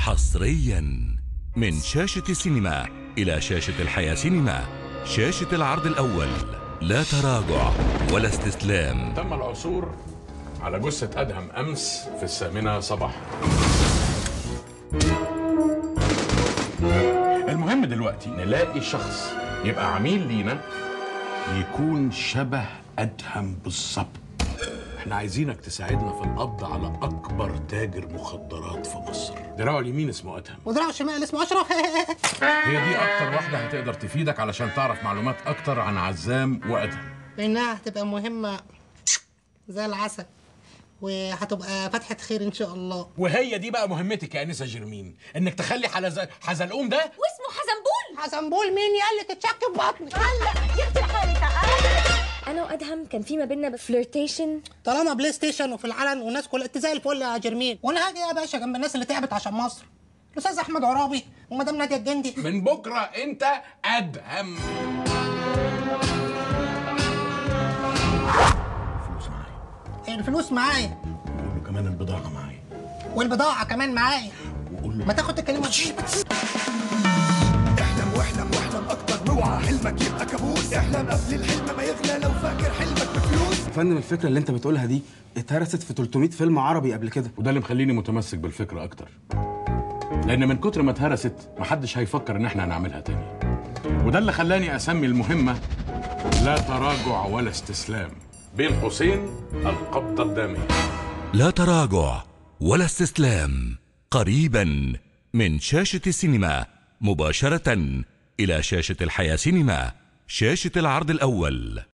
حصريا من شاشة السينما إلى شاشة الحياة سينما شاشة العرض الأول لا تراجع ولا استسلام تم العثور على جثة أدهم أمس في الثامنة صباحا المهم دلوقتي نلاقي شخص يبقى عميل لينا يكون شبه أدهم بالظبط احنا عايزينك تساعدنا في القبض على أكبر تاجر مخدرات في مصر دراعه اليمين اسمه أدهم ودراعه الشمال اسمه اشرف هي دي أكتر واحدة هتقدر تفيدك علشان تعرف معلومات أكتر عن عزام وأدهم لانها هتبقى مهمه زي العسل وهتبقى فتحه خير ان شاء الله وهي دي بقى مهمتك يا أنسة جرمين إنك تخلي حلز... حزلقوم ده واسمه حزنبول حسنبول مين يقلك اتشك في بطني هلا يقتل حالي تعال انا وادهم كان في ما بينا فليرتيشن طالما بلاي ستيشن وفي العلن والناس كلها انت زي الفل يا جرمين وانا هاجي يا باشا جنب الناس اللي تعبت عشان مصر الاستاذ احمد عرابي ومدام ناديه الجندي من بكرة أنت أدهم فلوس معايا الفلوس معايا وقول له كمان البضاعة معايا والبضاعه كمان معايا وقول له ما تاخد الكلمه احلم واحلم واحلم اكتر اوعى حلمك يبقى كابوس احلم قبل الحلم ما يغلى لو فاكر حلمك بفلوس يا فندم الفكره اللي انت بتقولها دي اتهرست في 300 فيلم عربي قبل كده وده اللي مخليني متمسك بالفكرة أكتر لأن من كتر ما اتهرست محدش هيفكر إن إحنا هنعملها تاني وده اللي خلاني أسمي المهمة لا تراجع ولا استسلام بين قوسين القبضة الدامية لا تراجع ولا استسلام قريبا من شاشة السينما مباشرة إلى شاشة الحياة سينما شاشة العرض الأول